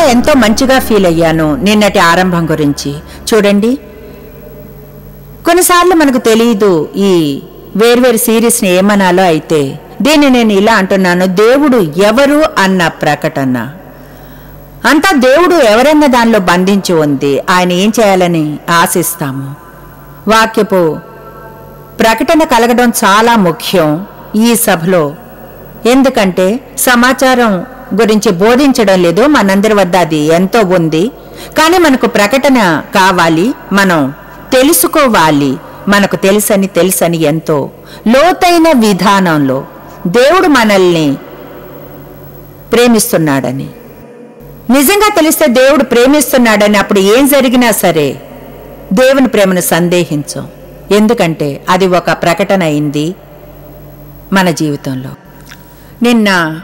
ఎంతో మంచిగా ఫీల్ అయ్యాను నిన్నటి ఆరంభం గురించి చూడండి కొన్నిసార్లు మనకు తెలియదు ఈ వేర్వేరు సిరీస్ని ఏమనాలో అయితే దీన్ని నేను ఇలా అంటున్నాను దేవుడు ఎవరు అన్న ప్రకటన అంతా దేవుడు ఎవరన్న దానిలో బంధించి ఉంది ఆయన ఏం చేయాలని ఆశిస్తాము వాక్యపు ప్రకటన కలగడం చాలా ముఖ్యం ఈ సభలో ఎందుకంటే సమాచారం గురించి బోధించడం లేదు మనందరి వద్ద అది ఎంతో ఉంది కానీ మనకు ప్రకటన కావాలి మనం తెలుసుకోవాలి మనకు తెలుసని తెలుసని ఎంతో లోతైన విధానంలో దేవుడు మనల్ని ప్రేమిస్తున్నాడని నిజంగా తెలిస్తే దేవుడు ప్రేమిస్తున్నాడని అప్పుడు ఏం జరిగినా సరే దేవుని ప్రేమను సందేహించం ఎందుకంటే అది ఒక ప్రకటన అయింది మన జీవితంలో నిన్న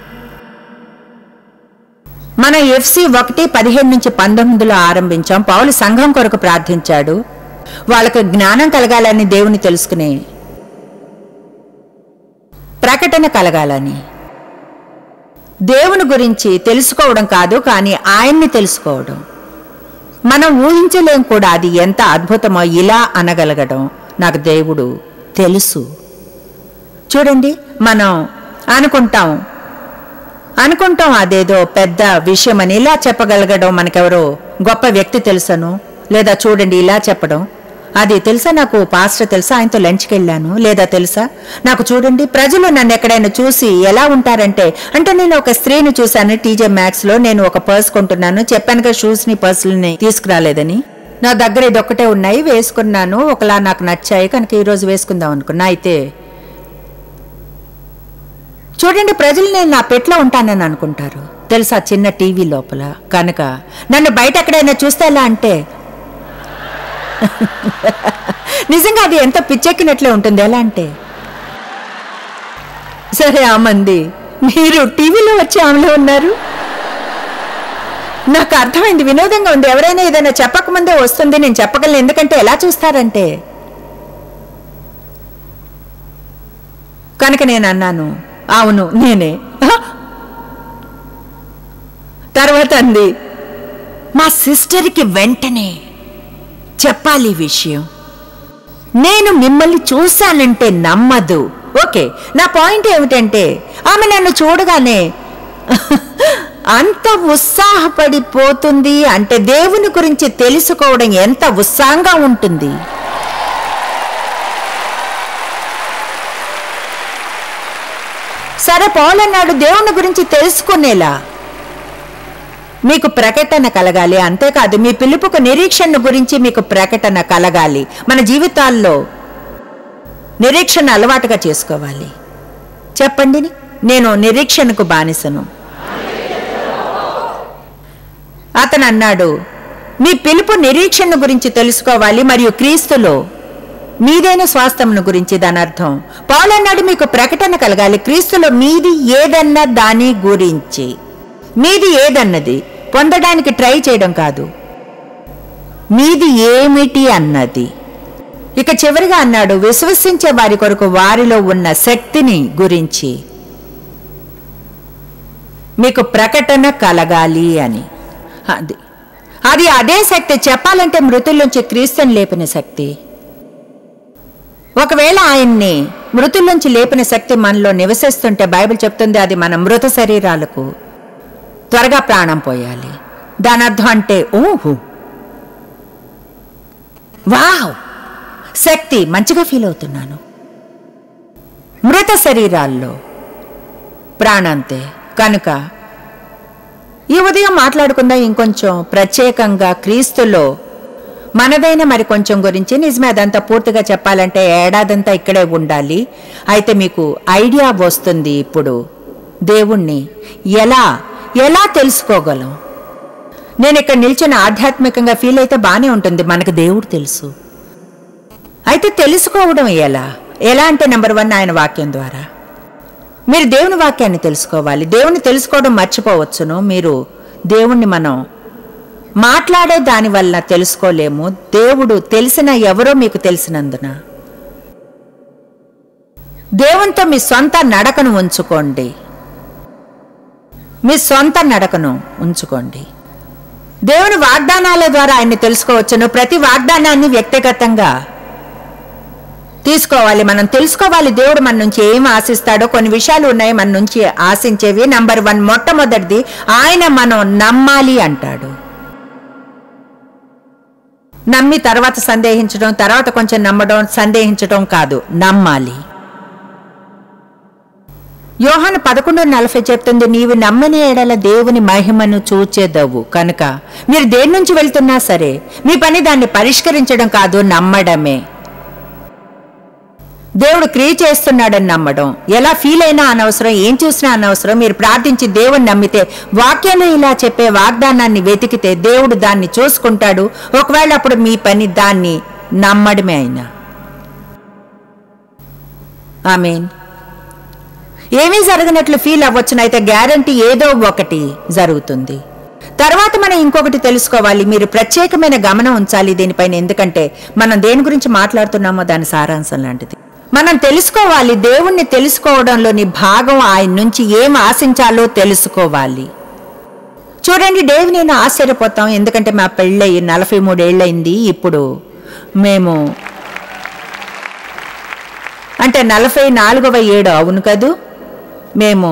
మన ఎఫ్సి ఒకటి పదిహేను నుంచి పంతొమ్మిదిలో ఆరంభించాం పౌలు సంఘం కొరకు ప్రార్థించాడు వాళ్ళకు జ్ఞానం కలగాలని దేవుని తెలుసుకునే ప్రకటన కలగాలని దేవుని గురించి తెలుసుకోవడం కాదు కానీ ఆయన్ని తెలుసుకోవడం మనం ఊహించలేం కూడా అది ఎంత అద్భుతమో ఇలా అనగలగడం నాకు దేవుడు తెలుసు చూడండి మనం అనుకుంటాం అనుకుంటాం అదేదో పెద్ద విషయమని ఇలా చెప్పగలగడం మనకెవరో గొప్ప వ్యక్తి తెలుసను లేదా చూడండి ఇలా చెప్పడం అది తెలుసా నాకు పాస్టర్ తెలుసా ఆయనతో లంచ్కి వెళ్ళాను లేదా తెలుసా నాకు చూడండి ప్రజలు నన్ను ఎక్కడైనా చూసి ఎలా ఉంటారంటే అంటే నేను ఒక స్త్రీని చూశాను టీజే మ్యాక్స్ లో నేను ఒక పర్స్ కొంటున్నాను చెప్పానుగా షూస్ ని పర్సులని తీసుకురాలేదని నా దగ్గర ఇదొక్కటే ఉన్నాయి వేసుకున్నాను ఒకలా నాకు నచ్చాయి కనుక ఈ రోజు వేసుకుందాం అనుకున్నా అయితే చూడండి ప్రజలు నేను నా పెట్లో ఉంటానని అనుకుంటారు తెలుసా చిన్న టీవీ లోపల కనుక నన్ను బయట ఎక్కడైనా చూస్తే ఎలా అంటే నిజంగా అది ఎంత పిచ్చెక్కినట్లే ఉంటుంది ఎలా అంటే సరే ఆ మంది మీరు టీవీలో వచ్చి ఆమెలో ఉన్నారు నాకు అర్థమైంది వినోదంగా ఉంది ఎవరైనా ఏదైనా చెప్పకముందే వస్తుంది నేను చెప్పగలను ఎందుకంటే ఎలా చూస్తారంటే కనుక నేను అన్నాను అవును నేనే "హ?" తర్వాత అంది మా సిస్టర్కి వెంటనే చెప్పాలి ఈ విషయం నేను మిమ్మల్ని చూశానంటే నమ్మదు ఓకే నా పాయింట్ ఏమిటంటే ఆమె నన్ను చూడగానే అంత ఉత్సాహపడిపోతుంది అంటే దేవుని గురించి తెలుసుకోవడం ఎంత ఉత్సాహంగా ఉంటుంది సరే పౌలన్నాడు దేవుని గురించి తెలుసుకునేలా మీకు ప్రకటన కలగాలి అంతేకాదు మీ పిలుపుకు నిరీక్షణ గురించి మీకు ప్రకటన కలగాలి మన జీవితాల్లో నిరీక్షణ అలవాటుగా చేసుకోవాలి చెప్పండి నేను నిరీక్షణకు బానిసను అతను అన్నాడు మీ పిలుపు నిరీక్షణ గురించి తెలుసుకోవాలి మరియు క్రీస్తులో మీదైన స్వాస్థమును గురించి దాని అర్థం పౌలన్నాడు మీకు ప్రకటన కలగాలి క్రీస్తులో మీది ఏదన్నా దాని గురించి మీది ఏదన్నది పొందడానికి ట్రై చేయడం కాదు మీది ఏమిటి అన్నది ఇక చివరిగా అన్నాడు విశ్వసించే వారి కొరకు వారిలో ఉన్న శక్తిని గురించి మీకు ప్రకటన కలగాలి అని అది అది అదే శక్తి చెప్పాలంటే మృతుల్లోంచి క్రీస్తుని లేపిన శక్తి ఒకవేళ ఆయన్ని మృతుల్లోంచి లేపిన శక్తి మనలో నివసిస్తుంటే బైబిల్ చెప్తుంది అది మన మృత శరీరాలకు త్వరగా ప్రాణం పోయాలి దాని అర్థం అంటే ఓహో వావ్ శక్తి మంచిగా ఫీల్ అవుతున్నాను మృత శరీరాల్లో ప్రాణంతే కనుక ఈ ఉదయం మాట్లాడుకుందాం ఇంకొంచెం ప్రత్యేకంగా క్రీస్తులో మనదైన మరి కొంచెం గురించి నిజమే అదంతా పూర్తిగా చెప్పాలంటే ఏడాదంతా ఇక్కడే ఉండాలి అయితే మీకు ఐడియా వస్తుంది ఇప్పుడు దేవుణ్ణి ఎలా ఎలా తెలుసుకోగలం నేను ఇక్కడ నిల్చుని ఆధ్యాత్మికంగా ఫీల్ అయితే బానే ఉంటుంది మనకు దేవుడు తెలుసు అయితే తెలుసుకోవడం ఎలా ఎలా అంటే నెంబర్ వన్ ఆయన వాక్యం ద్వారా మీరు దేవుని వాక్యాన్ని తెలుసుకోవాలి దేవుని తెలుసుకోవడం మర్చిపోవచ్చును మీరు దేవుణ్ణి మనం మాట్లాడే దాని వల్ల తెలుసుకోలేము దేవుడు తెలిసిన ఎవరో మీకు తెలిసినందున దేవునితో మీ సొంత నడకను ఉంచుకోండి మీ సొంత నడకను ఉంచుకోండి దేవుని వాగ్దానాల ద్వారా ఆయన్ని తెలుసుకోవచ్చును ప్రతి వాగ్దానాన్ని వ్యక్తిగతంగా తీసుకోవాలి మనం తెలుసుకోవాలి దేవుడు మన నుంచి ఏం ఆశిస్తాడో కొన్ని విషయాలు ఉన్నాయి మన నుంచి ఆశించేవి నంబర్ వన్ మొట్టమొదటిది ఆయన మనం నమ్మాలి అంటాడు నమ్మి తర్వాత సందేహించడం తర్వాత కొంచెం నమ్మడం సందేహించడం కాదు నమ్మాలి యోహాను పదకొండు నలభై చెప్తుంది నీవు నమ్మని ఎడల దేవుని మహిమను చూచేదవు కనుక మీరు దేని నుంచి వెళ్తున్నా సరే మీ పని దాన్ని పరిష్కరించడం కాదు నమ్మడమే దేవుడు క్రియ చేస్తున్నాడని నమ్మడం ఎలా ఫీల్ అయినా అనవసరం ఏం చూసినా అనవసరం మీరు ప్రార్థించి దేవుని నమ్మితే వాక్యంలో ఇలా చెప్పే వాగ్దానాన్ని వెతికితే దేవుడు దాన్ని చూసుకుంటాడు ఒకవేళ అప్పుడు మీ పని దాన్ని నమ్మడమే అయినా ఆమెన్ ఏమీ జరగనట్లు ఫీల్ అవ్వచ్చును అయితే గ్యారంటీ ఏదో ఒకటి జరుగుతుంది తర్వాత మనం ఇంకొకటి తెలుసుకోవాలి మీరు ప్రత్యేకమైన గమనం ఉంచాలి దీనిపైన ఎందుకంటే మనం దేని గురించి మాట్లాడుతున్నామో దాని సారాంశం లాంటిది మనం తెలుసుకోవాలి దేవుణ్ణి తెలుసుకోవడంలోని భాగం ఆయన నుంచి ఏం ఆశించాలో తెలుసుకోవాలి చూడండి డేవి నేను ఆశ్చర్యపోతాం ఎందుకంటే మా పెళ్ళయి నలభై మూడేళ్ళయింది ఇప్పుడు మేము అంటే నలభై నాలుగవ ఏడు అవును కదూ మేము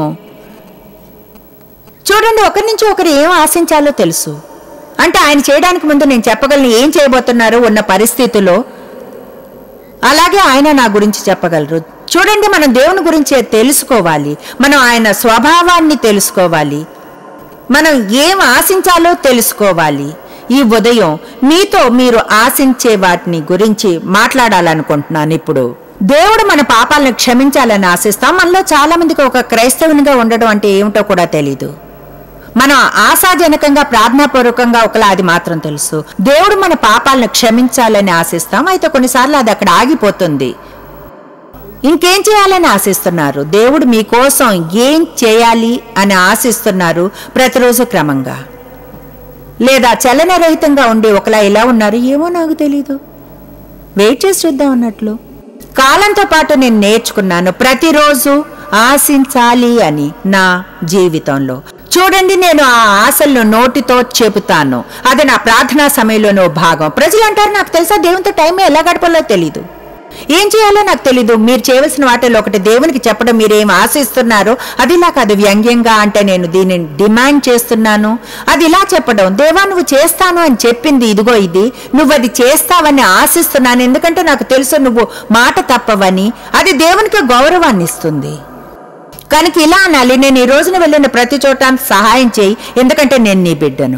చూడండి ఒకరి నుంచి ఒకరు ఏం ఆశించాలో తెలుసు అంటే ఆయన చేయడానికి ముందు నేను చెప్పగలను ఏం చేయబోతున్నారు ఉన్న పరిస్థితిలో అలాగే ఆయన నా గురించి చెప్పగలరు చూడండి మనం దేవుని గురించి తెలుసుకోవాలి మనం ఆయన స్వభావాన్ని తెలుసుకోవాలి మనం ఏం ఆశించాలో తెలుసుకోవాలి ఈ ఉదయం మీతో మీరు ఆశించే వాటిని గురించి మాట్లాడాలనుకుంటున్నాను ఇప్పుడు దేవుడు మన పాపాలను క్షమించాలని ఆశిస్తాం మనలో చాలా మందికి ఒక క్రైస్తవునిగా ఉండడం అంటే ఏమిటో కూడా తెలీదు మనం ఆశాజనకంగా ప్రార్థనాపూర్వకంగా ఒకలా అది మాత్రం తెలుసు దేవుడు మన పాపాలను క్షమించాలని ఆశిస్తాం అయితే కొన్నిసార్లు అది అక్కడ ఆగిపోతుంది ఇంకేం చేయాలని ఆశిస్తున్నారు దేవుడు మీకోసం ఏం చేయాలి అని ఆశిస్తున్నారు ప్రతిరోజు క్రమంగా లేదా చలనరహితంగా ఉండి ఒకలా ఇలా ఉన్నారు ఏమో నాకు తెలీదు వెయిట్ చేసి చూద్దాం అన్నట్లు కాలంతో పాటు నేను నేర్చుకున్నాను ప్రతిరోజు ఆశించాలి అని నా జీవితంలో చూడండి నేను ఆ ఆశలను నోటితో చెబుతాను అది నా ప్రార్థనా సమయంలోనో భాగం ప్రజలు అంటారు నాకు తెలుసా దేవునితో టైం ఎలా గడపాలో తెలీదు ఏం చేయాలో నాకు తెలీదు మీరు చేయవలసిన వాటిలో ఒకటి దేవునికి చెప్పడం మీరు ఏం ఆశిస్తున్నారో అది ఇలా కాదు వ్యంగ్యంగా అంటే నేను దీనిని డిమాండ్ చేస్తున్నాను అది ఇలా చెప్పడం దేవా నువ్వు చేస్తాను అని చెప్పింది ఇదిగో ఇది నువ్వు అది చేస్తావని ఆశిస్తున్నాను ఎందుకంటే నాకు తెలుసు నువ్వు మాట తప్పవని అది దేవునికి గౌరవాన్ని ఇస్తుంది కనుక ఇలా అనాలి నేను ఈ రోజున వెళ్ళిన ప్రతి చోట సహాయం చేయి ఎందుకంటే నేను నీ బిడ్డను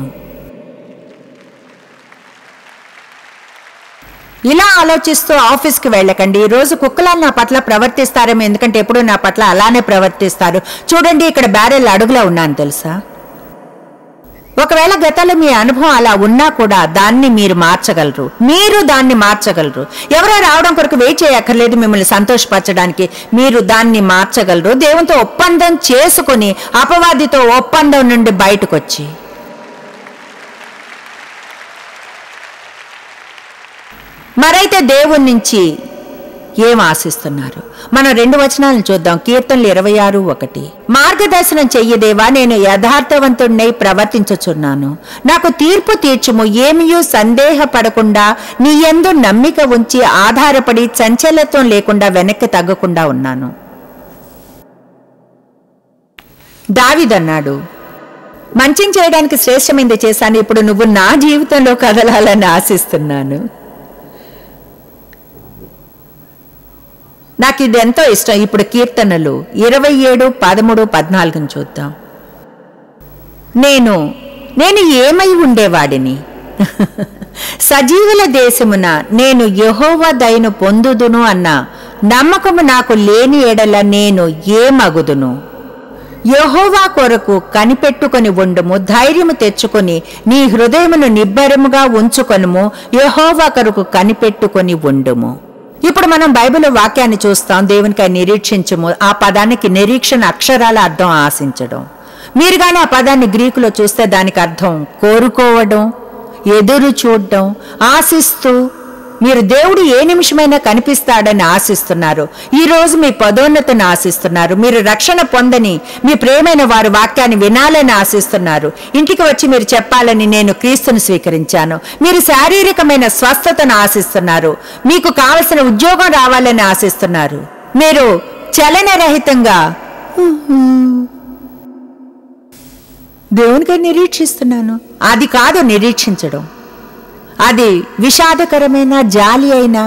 ఇలా ఆలోచిస్తూ ఆఫీస్కి వెళ్ళకండి ఈ రోజు కుక్కలాలు నా పట్ల ప్రవర్తిస్తారేమో ఎందుకంటే ఎప్పుడు నా పట్ల అలానే ప్రవర్తిస్తారు చూడండి ఇక్కడ బ్యారెల్ అడుగులో ఉన్నాను తెలుసా ఒకవేళ గతంలో మీ అనుభవం అలా ఉన్నా కూడా దాన్ని మీరు మార్చగలరు మీరు దాన్ని మార్చగలరు ఎవరో రావడం కొరకు వెయిట్ చేయక్కర్లేదు మిమ్మల్ని సంతోషపరచడానికి మీరు దాన్ని మార్చగలరు దేవునితో ఒప్పందం చేసుకుని అపవాదితో ఒప్పందం నుండి బయటకు వచ్చి మరైతే దేవుని నుంచి ఏం ఆశిస్తున్నారు మనం రెండు వచనాలను చూద్దాం కీర్తనలు ఇరవై ఆరు ఒకటి మార్గదర్శనం చెయ్యదేవా నేను యథార్థవంతుడినై ప్రవర్తించుచున్నాను నాకు తీర్పు తీర్చుము ఏమియూ సందేహపడకుండా నీ యందు నమ్మిక ఉంచి ఆధారపడి చంచలత్వం లేకుండా వెనక్కి తగ్గకుండా ఉన్నాను దావిదన్నాడు మంచిని చేయడానికి శ్రేష్టమైంది చేశాను ఇప్పుడు నువ్వు నా జీవితంలో కదలాలని ఆశిస్తున్నాను నాకు ఇది ఎంతో ఇష్టం ఇప్పుడు కీర్తనలు ఇరవై ఏడు పదమూడు పద్నాలుగుని చూద్దాం నేను నేను ఏమై ఉండేవాడిని సజీవుల దేశమున నేను యహోవా దయను పొందుదును అన్న నమ్మకము నాకు లేని ఎడల నేను ఏమగుదును యహోవా కొరకు కనిపెట్టుకొని ఉండుము ధైర్యము తెచ్చుకొని నీ హృదయమును నిబ్బరముగా ఉంచుకొనుము యహోవా కొరకు కనిపెట్టుకొని ఉండుము ఇప్పుడు మనం బైబిల్ వాక్యాన్ని చూస్తాం దేవునికి నిరీక్షించము ఆ పదానికి నిరీక్షణ అక్షరాల అర్థం ఆశించడం మీరు కానీ ఆ పదాన్ని గ్రీకులో చూస్తే దానికి అర్థం కోరుకోవడం ఎదురు చూడడం ఆశిస్తూ మీరు దేవుడు ఏ నిమిషమైనా కనిపిస్తాడని ఆశిస్తున్నారు ఈ రోజు మీ పదోన్నతిని ఆశిస్తున్నారు మీరు రక్షణ పొందని మీ ప్రేమైన వారి వాక్యాన్ని వినాలని ఆశిస్తున్నారు ఇంటికి వచ్చి మీరు చెప్పాలని నేను క్రీస్తుని స్వీకరించాను మీరు శారీరకమైన స్వస్థతను ఆశిస్తున్నారు మీకు కావలసిన ఉద్యోగం రావాలని ఆశిస్తున్నారు మీరు చలనరహితంగా దేవునికై నిరీక్షిస్తున్నాను అది కాదు నిరీక్షించడం అది విషాదకరమైన జాలి అయినా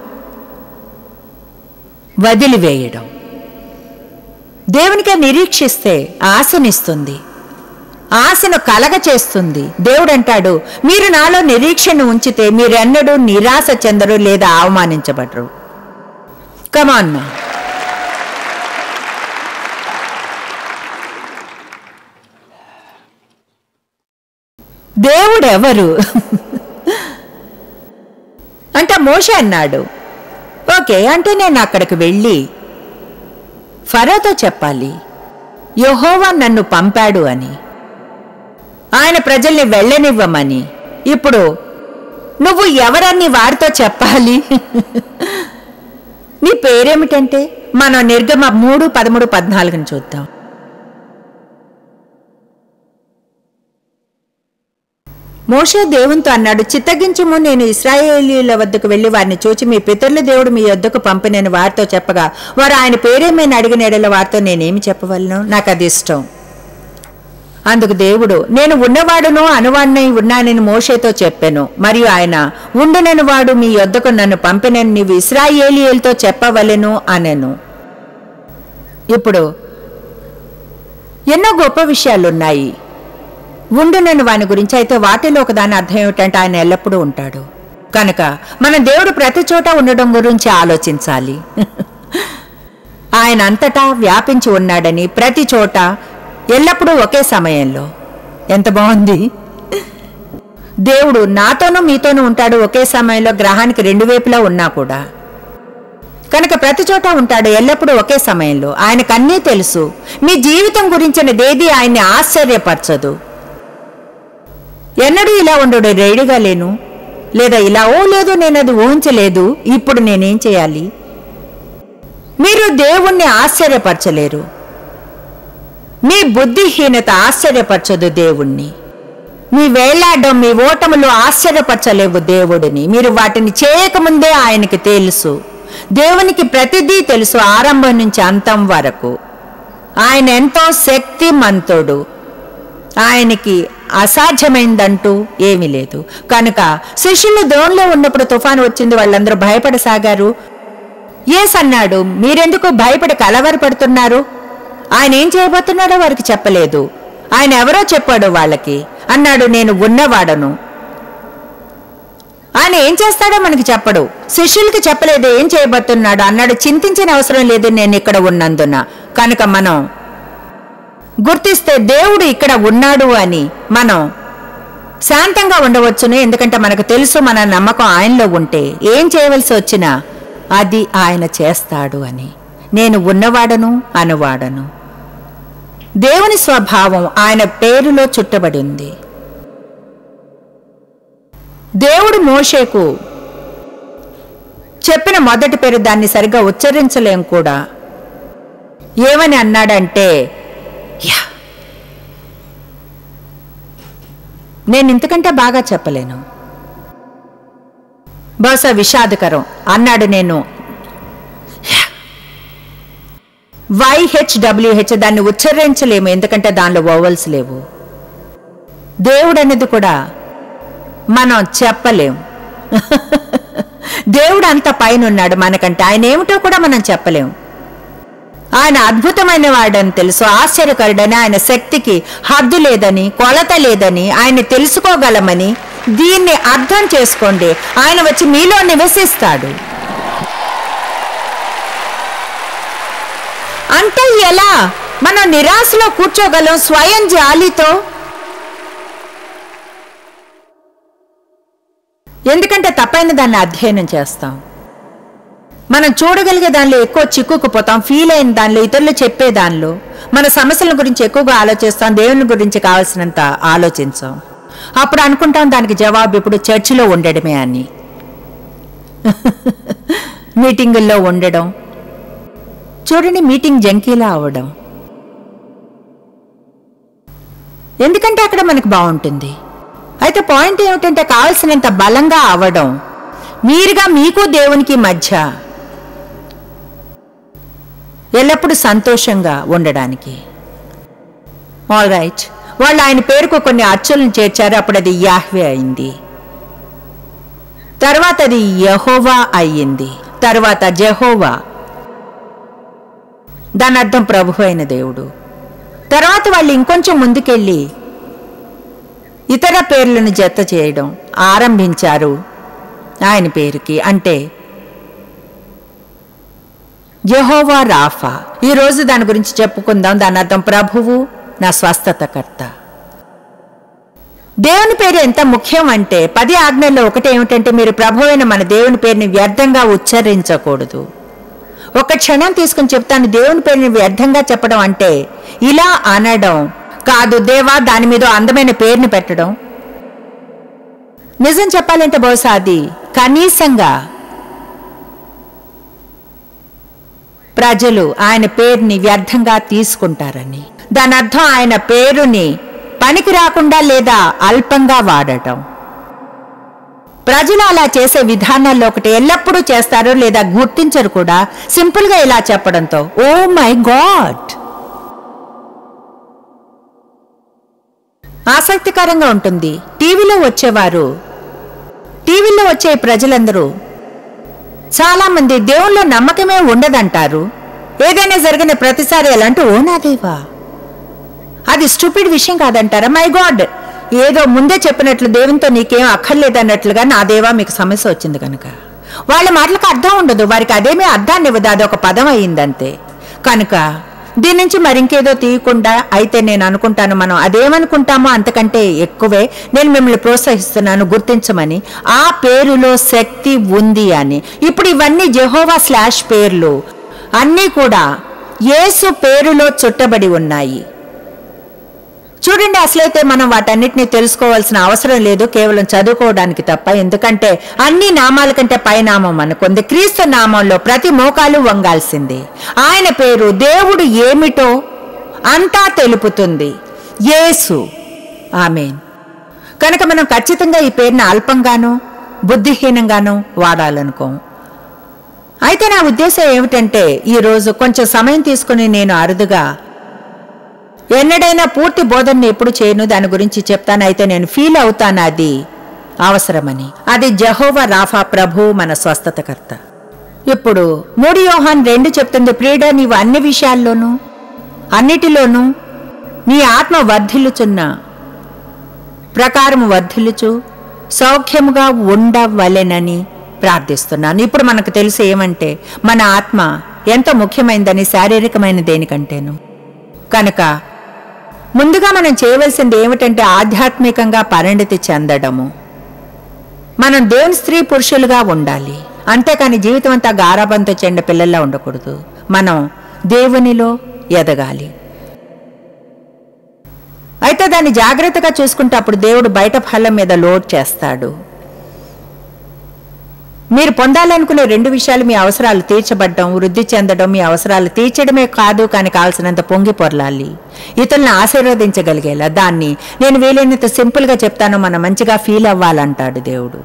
వదిలివేయడం దేవునికై నిరీక్షిస్తే ఆశనిస్తుంది ఆశను కలగ చేస్తుంది దేవుడు అంటాడు మీరు నాలో నిరీక్షణ ఉంచితే మీరెన్నడూ నిరాశ చెందరు లేదా అవమానించబడరు కమాన్ మా దేవుడెవరు అంటే మోష అన్నాడు ఓకే అంటే నేను అక్కడికి వెళ్ళి ఫరోతో చెప్పాలి యెహోవా నన్ను పంపాడు అని ఆయన ప్రజల్ని వెళ్ళనివ్వమని ఇప్పుడు నువ్వు ఎవరని వారితో చెప్పాలి నీ పేరేమిటంటే మనం నిర్గమ మూడు పదమూడు పద్నాలుగుని చూద్దాం మోషే దేవునితో అన్నాడు చిత్తగించుము నేను ఇస్రాయేలీల వద్దకు వెళ్లి వారిని చూచి మీ పితరుల దేవుడు మీ వద్దకు పంపినని వారితో చెప్పగా వారు ఆయన పేరేమైనా అడిగిన ఎడల వారితో నేనేమి చెప్పవలను నాకు అది ఇష్టం అందుకు దేవుడు నేను ఉన్నవాడును అనువాడినై ఉన్నానని మోషేతో చెప్పాను మరియు ఆయన ఉండునని వాడు మీ యొద్దకు నన్ను పంపినని నీవు ఇస్రాయేలీయులతో చెప్పవలెను అనెను ఇప్పుడు ఎన్నో గొప్ప విషయాలున్నాయి ఉండునని వాని గురించి అయితే వాటిలో ఒక దాని అర్థం ఏమిటంటే ఆయన ఎల్లప్పుడూ ఉంటాడు కనుక మన దేవుడు ప్రతి చోట ఉండడం గురించి ఆలోచించాలి ఆయన అంతటా వ్యాపించి ఉన్నాడని ప్రతి చోట ఎల్లప్పుడూ ఒకే సమయంలో ఎంత బాగుంది దేవుడు నాతోనూ మీతోనూ ఉంటాడు ఒకే సమయంలో గ్రహానికి రెండు వైపులా ఉన్నా కూడా కనుక ప్రతి చోట ఉంటాడు ఎల్లప్పుడూ ఒకే సమయంలో ఆయనకు అన్నీ తెలుసు మీ జీవితం గురించినదేది ఆయన్ని ఆశ్చర్యపరచదు ఎన్నడూ ఇలా ఉండడు రెడీగా లేను లేదా ఇలా ఓ లేదు నేను అది ఊహించలేదు ఇప్పుడు నేనేం చేయాలి మీరు దేవుణ్ణి ఆశ్చర్యపరచలేరు మీ బుద్ధిహీనత ఆశ్చర్యపరచదు దేవుణ్ణి మీ వేళ్లాడడం మీ ఓటములు ఆశ్చర్యపరచలేవు దేవుడిని మీరు వాటిని చేయకముందే ఆయనకి తెలుసు దేవునికి ప్రతిదీ తెలుసు ఆరంభం నుంచి అంతం వరకు ఆయన ఎంతో శక్తిమంతుడు ఆయనకి అసాధ్యమైందంటూ ఏమీ లేదు కనుక శిష్యులు దోణిలో ఉన్నప్పుడు తుఫాను వచ్చింది వాళ్ళందరూ భయపడసాగారు ఏస్ అన్నాడు మీరెందుకు భయపడి కలవరపడుతున్నారు ఆయన ఏం చేయబోతున్నాడో వారికి చెప్పలేదు ఆయన ఎవరో చెప్పాడు వాళ్ళకి అన్నాడు నేను ఉన్నవాడను ఆయన ఏం చేస్తాడో మనకి చెప్పడు శిష్యులకి చెప్పలేదు ఏం చేయబోతున్నాడు అన్నాడు చింతించిన అవసరం లేదు నేను ఇక్కడ ఉన్నందున కనుక మనం గుర్తిస్తే దేవుడు ఇక్కడ ఉన్నాడు అని మనం శాంతంగా ఉండవచ్చును ఎందుకంటే మనకు తెలుసు మన నమ్మకం ఆయనలో ఉంటే ఏం చేయవలసి వచ్చినా అది ఆయన చేస్తాడు అని నేను ఉన్నవాడను అనువాడను దేవుని స్వభావం ఆయన పేరులో చుట్టబడి ఉంది దేవుడు మోషేకు చెప్పిన మొదటి పేరు దాన్ని సరిగ్గా ఉచ్చరించలేం కూడా ఏమని అన్నాడంటే యా నేను ఇంతకంటే బాగా చెప్పలేను బహుశా విషాదకరం అన్నాడు నేను వైహెచ్డబ్ల్యూహెచ్ దాన్ని ఉచ్చరించలేము ఎందుకంటే దానిలో ఓవల్స్ లేవు దేవుడు అనేది కూడా మనం చెప్పలేం దేవుడు అంత పైన ఉన్నాడు మనకంటే ఆయన ఏమిటో కూడా మనం చెప్పలేం ఆయన అద్భుతమైన వాడని తెలుసు ఆశ్చర్యకరుడని ఆయన శక్తికి హద్దు లేదని కొలత లేదని ఆయన తెలుసుకోగలమని దీన్ని అర్థం చేసుకోండి ఆయన వచ్చి మీలో నివసిస్తాడు అంటే ఎలా మనం నిరాశలో కూర్చోగలం స్వయం జాలితో ఎందుకంటే తప్పైన దాన్ని అధ్యయనం చేస్తాం మనం చూడగలిగే దానిలో ఎక్కువ చిక్కుకుపోతాం ఫీల్ అయిన దానిలో ఇతరులు చెప్పే దానిలో మన సమస్యల గురించి ఎక్కువగా ఆలోచిస్తాం దేవుని గురించి కావాల్సినంత ఆలోచించాం అప్పుడు అనుకుంటాం దానికి జవాబు ఇప్పుడు చర్చిలో ఉండడమే అని మీటింగుల్లో ఉండడం చూడండి మీటింగ్ జంకీలా అవడం ఎందుకంటే అక్కడ మనకు బాగుంటుంది అయితే పాయింట్ ఏమిటంటే కావలసినంత బలంగా అవడం మీరుగా మీకు దేవునికి మధ్య ఎల్లప్పుడూ సంతోషంగా ఉండడానికి ఆల్ రైట్ వాళ్ళు ఆయన పేరుకు కొన్ని అచ్చులను చేర్చారు అప్పుడు అది యాహ్వే అయింది తర్వాత అది యహోవా అయ్యింది తర్వాత జెహోవా దాని అర్థం ప్రభు అయిన దేవుడు తర్వాత వాళ్ళు ఇంకొంచెం ముందుకెళ్ళి ఇతర పేర్లను జత చేయడం ఆరంభించారు ఆయన పేరుకి అంటే యెహోవా రాఫా ఈ రోజు దాని గురించి చెప్పుకుందాం దాని అర్థం ప్రభువు నా స్వస్థతకర్త దేవుని పేరు ఎంత ముఖ్యం అంటే పది ఆజ్ఞల్లో ఒకటి ఏమిటంటే మీరు ప్రభు అయిన మన దేవుని పేరుని వ్యర్థంగా ఉచ్చరించకూడదు ఒక క్షణం తీసుకుని చెప్తాను దేవుని పేరుని వ్యర్థంగా చెప్పడం అంటే ఇలా అనడం కాదు దేవా దాని మీద అందమైన పేరుని పెట్టడం నిజం చెప్పాలంటే బహుశా అది కనీసంగా ప్రజలు ఆయన పేరుని వ్యర్థంగా తీసుకుంటారని దాని అర్థం ఆయన పేరుని పనికి రాకుండా లేదా అల్పంగా వాడటం ప్రజలు అలా చేసే విధానాల్లో ఒకటి ఎల్లప్పుడూ చేస్తారు లేదా గుర్తించరు కూడా సింపుల్ గా ఇలా చెప్పడంతో ఓ మై గాడ్ ఆసక్తికరంగా ఉంటుంది టీవీలో వచ్చేవారు టీవీలో వచ్చే ప్రజలందరూ చాలా మంది దేవుళ్ళో నమ్మకమే ఉండదంటారు ఏదైనా జరిగిన ప్రతిసారి ఎలా అంటూ ఓ నా దేవా అది స్టూపిడ్ విషయం కాదంటారా మై గాడ్ ఏదో ముందే చెప్పినట్లు దేవునితో నీకేం అక్కర్లేదన్నట్లుగా నా దేవా మీకు సమస్య వచ్చింది కనుక వాళ్ళ మాటలకు అర్థం ఉండదు వారికి అదేమీ అర్థాన్ని ఇవ్వదు అదొక పదం అయ్యిందంతే కనుక దీని నుంచి మరింకేదో తీయకుండా అయితే నేను అనుకుంటాను మనం అదేమనుకుంటామో అంతకంటే ఎక్కువే నేను మిమ్మల్ని ప్రోత్సహిస్తున్నాను గుర్తించమని ఆ పేరులో శక్తి ఉంది అని ఇప్పుడు ఇవన్నీ జెహోవా స్లాష్ పేర్లు అన్నీ కూడా యేసు పేరులో చుట్టబడి ఉన్నాయి చూడండి అసలైతే మనం వాటన్నిటిని తెలుసుకోవాల్సిన అవసరం లేదు కేవలం చదువుకోవడానికి తప్ప ఎందుకంటే అన్ని నామాల కంటే పైనామం అనుకుంది క్రీస్తు నామంలో ప్రతి మోకాలు వంగాల్సిందే ఆయన పేరు దేవుడు ఏమిటో అంతా తెలుపుతుంది యేసు ఆమెన్ కనుక మనం ఖచ్చితంగా ఈ పేరుని అల్పంగానూ బుద్ధిహీనంగానూ వాడాలనుకోం అయితే నా ఉద్దేశం ఏమిటంటే ఈరోజు కొంచెం సమయం తీసుకుని నేను అరుదుగా ఎన్నడైనా పూర్తి బోధనని ఎప్పుడు చేయను దాని గురించి చెప్తాను అయితే నేను ఫీల్ అవుతాను అది అవసరమని అది జహోవా రాఫా ప్రభు మన స్వస్థతకర్త ఇప్పుడు మూడు యోహాన్ రెండు చెప్తుంది ప్రియుడ నీవు అన్ని విషయాల్లోనూ అన్నిటిలోనూ నీ ఆత్మ వర్ధిల్లుచున్న ప్రకారం వర్ధిల్లుచు సౌఖ్యముగా ఉండవలెనని ప్రార్థిస్తున్నాను ఇప్పుడు మనకు తెలుసు ఏమంటే మన ఆత్మ ఎంత ముఖ్యమైనదని శారీరకమైన దేనికంటేను కనుక ముందుగా మనం చేయవలసింది ఏమిటంటే ఆధ్యాత్మికంగా పరిణతి చెందడము మనం దేవుని స్త్రీ పురుషులుగా ఉండాలి అంతేకాని జీవితం అంతా గారాబంతో చెండ పిల్లల్లా ఉండకూడదు మనం దేవునిలో ఎదగాలి అయితే దాన్ని జాగ్రత్తగా చూసుకుంటే అప్పుడు దేవుడు బయట ఫలం మీద లోడ్ చేస్తాడు మీరు పొందాలనుకునే రెండు విషయాలు మీ అవసరాలు తీర్చబడడం వృద్ధి చెందడం మీ అవసరాలు తీర్చడమే కాదు కానీ కావాల్సినంత పొంగి పొరలాలి ఇతరులను ఆశీర్వదించగలిగేలా దాన్ని నేను వీలైనంత సింపుల్గా చెప్తాను మనం మంచిగా ఫీల్ అవ్వాలంటాడు దేవుడు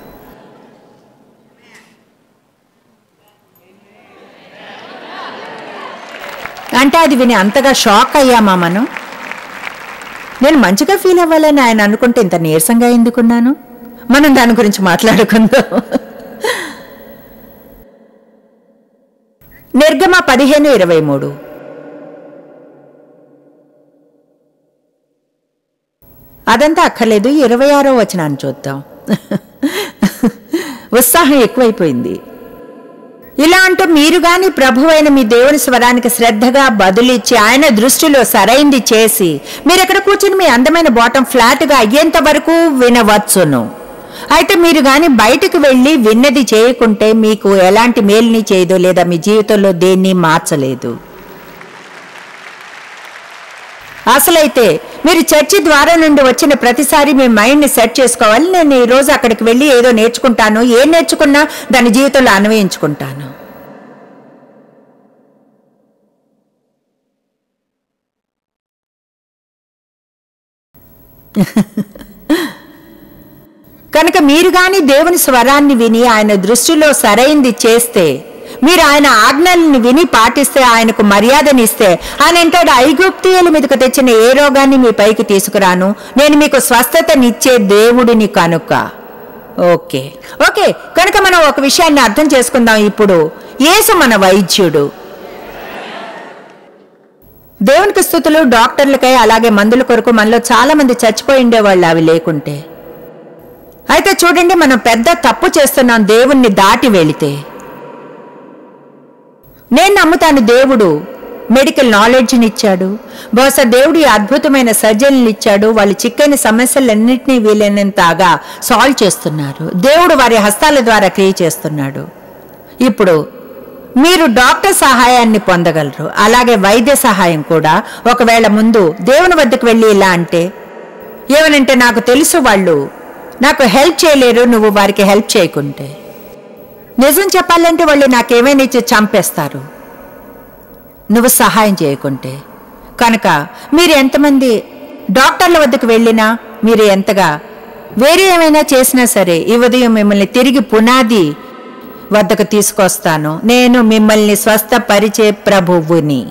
అంటే అది విని అంతగా షాక్ అయ్యామా మనం నేను మంచిగా ఫీల్ అవ్వాలని ఆయన అనుకుంటే ఇంత నీరసంగా ఎందుకున్నాను మనం దాని గురించి మాట్లాడుకుందాం నిర్గమ పదిహేను ఇరవై మూడు అదంతా అక్కర్లేదు ఇరవై ఆరో వచనాన్ని చూద్దాం ఉత్సాహం ఎక్కువైపోయింది ఇలా అంటూ మీరు గాని ప్రభువైన మీ దేవుని స్వరానికి శ్రద్ధగా బదులిచ్చి ఆయన దృష్టిలో సరైంది చేసి మీరు ఎక్కడ కూర్చుని మీ అందమైన బాటం ఫ్లాట్గా అయ్యేంత వరకు వినవచ్చును అయితే మీరు గాని బయటకు వెళ్ళి విన్నది చేయకుంటే మీకు ఎలాంటి మేలుని చేయదు లేదా మీ జీవితంలో దేన్ని మార్చలేదు అసలైతే మీరు చర్చి ద్వారం నుండి వచ్చిన ప్రతిసారి మీ మైండ్ని సెట్ చేసుకోవాలి నేను ఈ రోజు అక్కడికి వెళ్ళి ఏదో నేర్చుకుంటాను ఏం నేర్చుకున్నా దాని జీవితంలో అన్వయించుకుంటాను కనుక మీరు గాని దేవుని స్వరాన్ని విని ఆయన దృష్టిలో సరైంది చేస్తే మీరు ఆయన ఆజ్ఞల్ని విని పాటిస్తే ఆయనకు మర్యాదనిస్తే ఆయన అంటాడు ఐగుప్తియుల మీదకు తెచ్చిన ఏ రోగాన్ని మీ పైకి తీసుకురాను నేను మీకు స్వస్థతనిచ్చే దేవుడిని కనుక ఓకే ఓకే కనుక మనం ఒక విషయాన్ని అర్థం చేసుకుందాం ఇప్పుడు యేసు మన వైద్యుడు దేవునికి స్థుతులు డాక్టర్లకై అలాగే మందుల కొరకు మనలో చాలా మంది చచ్చిపోయి ఉండేవాళ్ళు అవి లేకుంటే అయితే చూడండి మనం పెద్ద తప్పు చేస్తున్నాం దేవుణ్ణి దాటి వెళితే నేను నమ్ముతాను దేవుడు మెడికల్ నాలెడ్జ్ని ఇచ్చాడు బహుశా దేవుడు ఈ అద్భుతమైన సర్జన్లు ఇచ్చాడు వాళ్ళు చిక్కని సమస్యలన్నింటినీ వీలైనంతగా సాల్వ్ చేస్తున్నారు దేవుడు వారి హస్తాల ద్వారా క్రియ చేస్తున్నాడు ఇప్పుడు మీరు డాక్టర్ సహాయాన్ని పొందగలరు అలాగే వైద్య సహాయం కూడా ఒకవేళ ముందు దేవుని వద్దకు వెళ్ళి ఇలా అంటే ఏమనంటే నాకు తెలుసు వాళ్ళు నాకు హెల్ప్ చేయలేరు నువ్వు వారికి హెల్ప్ చేయకుంటే నిజం చెప్పాలంటే వాళ్ళు నాకేమైనా ఇచ్చి చంపేస్తారు నువ్వు సహాయం చేయకుంటే కనుక మీరు ఎంతమంది డాక్టర్ల వద్దకు వెళ్ళినా మీరు ఎంతగా వేరే ఏమైనా చేసినా సరే ఈ ఉదయం మిమ్మల్ని తిరిగి పునాది వద్దకు తీసుకొస్తాను నేను మిమ్మల్ని స్వస్థపరిచే ప్రభువుని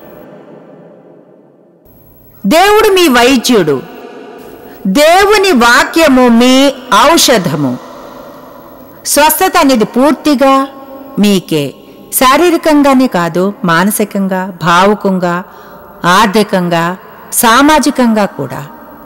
దేవుడు మీ వైద్యుడు దేవుని వాక్యము మీ ఔషధము స్వస్థత అనేది పూర్తిగా మీకే శారీరకంగానే కాదు మానసికంగా భావుకంగా ఆర్థికంగా సామాజికంగా కూడా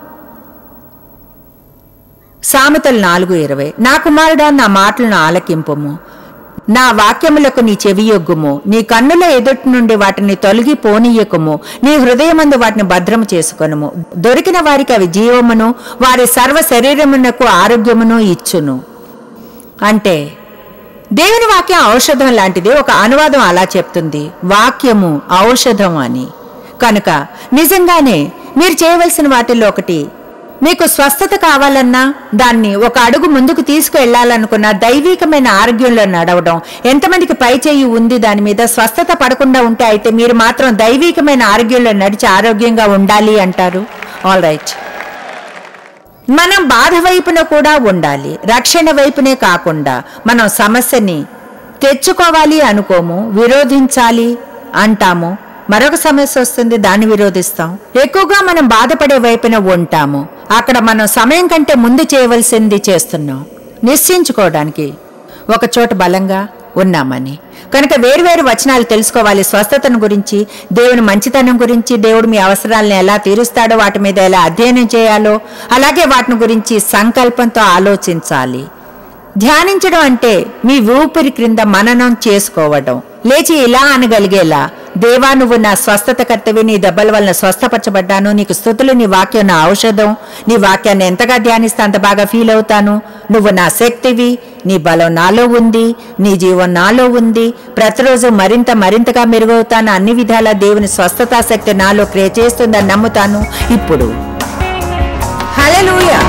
సామెతలు నాలుగు ఇరవై నా కుమారుడా నా మాటలను ఆలకింపుము నా వాక్యములకు నీ చెవియొగ్గుము నీ కన్నుల ఎదుటి నుండి వాటిని తొలగి పోనీయకుము నీ హృదయమందు వాటిని భద్రము చేసుకొనుము దొరికిన వారికి అవి జీవమును వారి సర్వ శరీరమునకు ఆరోగ్యమును ఇచ్చును అంటే దేవుని వాక్యం ఔషధం లాంటిది ఒక అనువాదం అలా చెప్తుంది వాక్యము ఔషధం అని కనుక నిజంగానే మీరు చేయవలసిన వాటిల్లో ఒకటి మీకు స్వస్థత కావాలన్నా దాన్ని ఒక అడుగు ముందుకు తీసుకువెళ్లాలనుకున్న దైవికమైన ఆరోగ్యంలో నడవడం ఎంతమందికి పై చేయి ఉంది దాని మీద స్వస్థత పడకుండా ఉంటే అయితే మీరు మాత్రం దైవికమైన ఆరోగ్యంలో నడిచి ఆరోగ్యంగా ఉండాలి అంటారు ఆల్ రైట్ మనం బాధ వైపున కూడా ఉండాలి రక్షణ వైపునే కాకుండా మనం సమస్యని తెచ్చుకోవాలి అనుకోము విరోధించాలి అంటాము మరొక సమస్య వస్తుంది దాన్ని విరోధిస్తాం ఎక్కువగా మనం బాధపడే వైపున ఉంటాము అక్కడ మనం సమయం కంటే ముందు చేయవలసింది చేస్తున్నాం నిశ్చయించుకోవడానికి ఒక చోట బలంగా ఉన్నామని కనుక వేరువేరు వచనాలు తెలుసుకోవాలి స్వస్థతను గురించి దేవుని మంచితనం గురించి దేవుడు మీ అవసరాలను ఎలా తీరుస్తాడో వాటి మీద ఎలా అధ్యయనం చేయాలో అలాగే వాటిని గురించి సంకల్పంతో ఆలోచించాలి ధ్యానించడం అంటే మీ ఊపిరి క్రింద మననం చేసుకోవడం లేచి ఇలా అనగలిగేలా దేవా నువ్వు నా స్వస్థత కర్తవి నీ దెబ్బల వలన స్వస్థపరచబడ్డాను నీకు స్థుతులు నీ వాక్యం నా ఔషధం నీ వాక్యాన్ని ఎంతగా ధ్యానిస్తే అంత బాగా ఫీల్ అవుతాను నువ్వు నా శక్తివి నీ బలం నాలో ఉంది నీ జీవం నాలో ఉంది ప్రతిరోజు మరింత మరింతగా మెరుగవుతాను అన్ని విధాల దేవుని స్వస్థతా శక్తి నాలో క్రియ చేస్తుందని నమ్ముతాను ఇప్పుడు హల్లెలూయా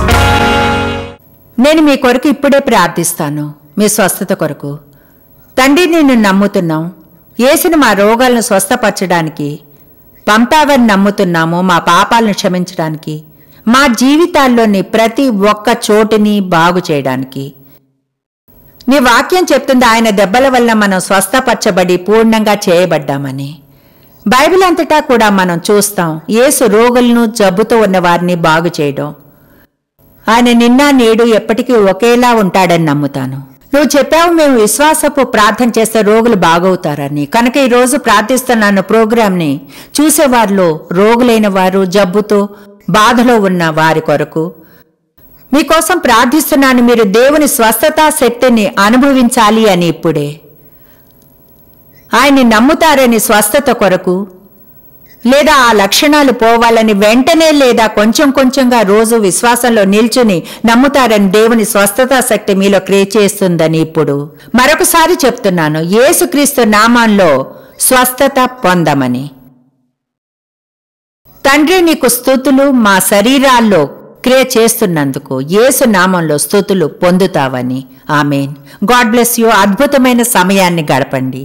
నేను మీ కొరకు ఇప్పుడే ప్రార్థిస్తాను మీ స్వస్థత కొరకు తండ్రి నిన్ను నమ్ముతున్నాం యేసుని మా రోగాలను స్వస్థపరచడానికి పంపావని నమ్ముతున్నాము మా పాపాలను క్షమించడానికి మా జీవితాల్లోని ప్రతి ఒక్క చోటుని బాగు చేయడానికి నీ వాక్యం చెప్తుంది ఆయన దెబ్బల వల్ల మనం స్వస్థపరచబడి పూర్ణంగా చేయబడ్డామని బైబిల్ అంతటా కూడా మనం చూస్తాం యేసు రోగులను జబ్బుతో ఉన్న వారిని బాగు చేయడం ఆయన నిన్న నేడు ఎప్పటికీ ఒకేలా ఉంటాడని నమ్ముతాను నువ్వు చెప్పావు మేము విశ్వాసపు ప్రార్థన చేస్తే రోగులు బాగవుతారని కనుక ఈ రోజు ప్రార్థిస్తున్నాను ప్రోగ్రాంని చూసేవారిలో రోగులైన వారు జబ్బుతో బాధలో ఉన్న వారి కొరకు మీకోసం ప్రార్థిస్తున్నాను మీరు దేవుని స్వస్థతా శక్తిని అనుభవించాలి అని ఇప్పుడే ఆయన్ని నమ్ముతారని స్వస్థత కొరకు లేదా ఆ లక్షణాలు పోవాలని వెంటనే లేదా కొంచెం కొంచెంగా రోజు విశ్వాసంలో నిల్చుని నమ్ముతారని దేవుని స్వస్థతా శక్తి మీలో క్రియ చేస్తుందని ఇప్పుడు మరొకసారి చెప్తున్నాను యేసుక్రీస్తు నామాల్లో స్వస్థత పొందమని తండ్రి నీకు స్థుతులు మా శరీరాల్లో క్రియ చేస్తున్నందుకు యేసు నామంలో స్థుతులు పొందుతావని ఆమెన్ గాడ్ బ్లెస్ యూ అద్భుతమైన సమయాన్ని గడపండి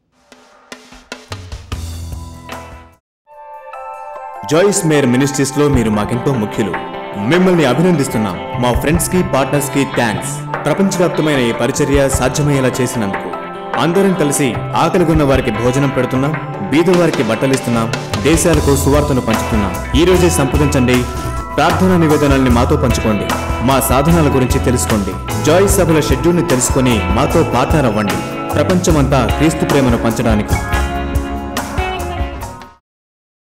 జాయిస్ మేర్ మినిస్ట్రీస్ లో మీరు మాకెంతో ముఖ్యులు మిమ్మల్ని అభినందిస్తున్నాం మా ఫ్రెండ్స్ కి పార్ట్నర్స్ కి థ్యాంక్స్ ప్రపంచవ్యాప్తమైన ఈ పరిచర్య సాధ్యమయ్యేలా చేసినందుకు అందరం కలిసి ఆకలిగొన్న వారికి భోజనం పెడుతున్నాం బీదవారికి బట్టలిస్తున్నాం దేశాలకు సువార్తను పంచుతున్నాం ఈ రోజే సంప్రదించండి ప్రార్థనా నివేదనల్ని మాతో పంచుకోండి మా సాధనాల గురించి తెలుసుకోండి జాయిస్ సభల షెడ్యూల్ని తెలుసుకొని మాతో పార్ట్నర్ అవ్వండి ప్రపంచమంతా క్రీస్తు ప్రేమను పంచడానికి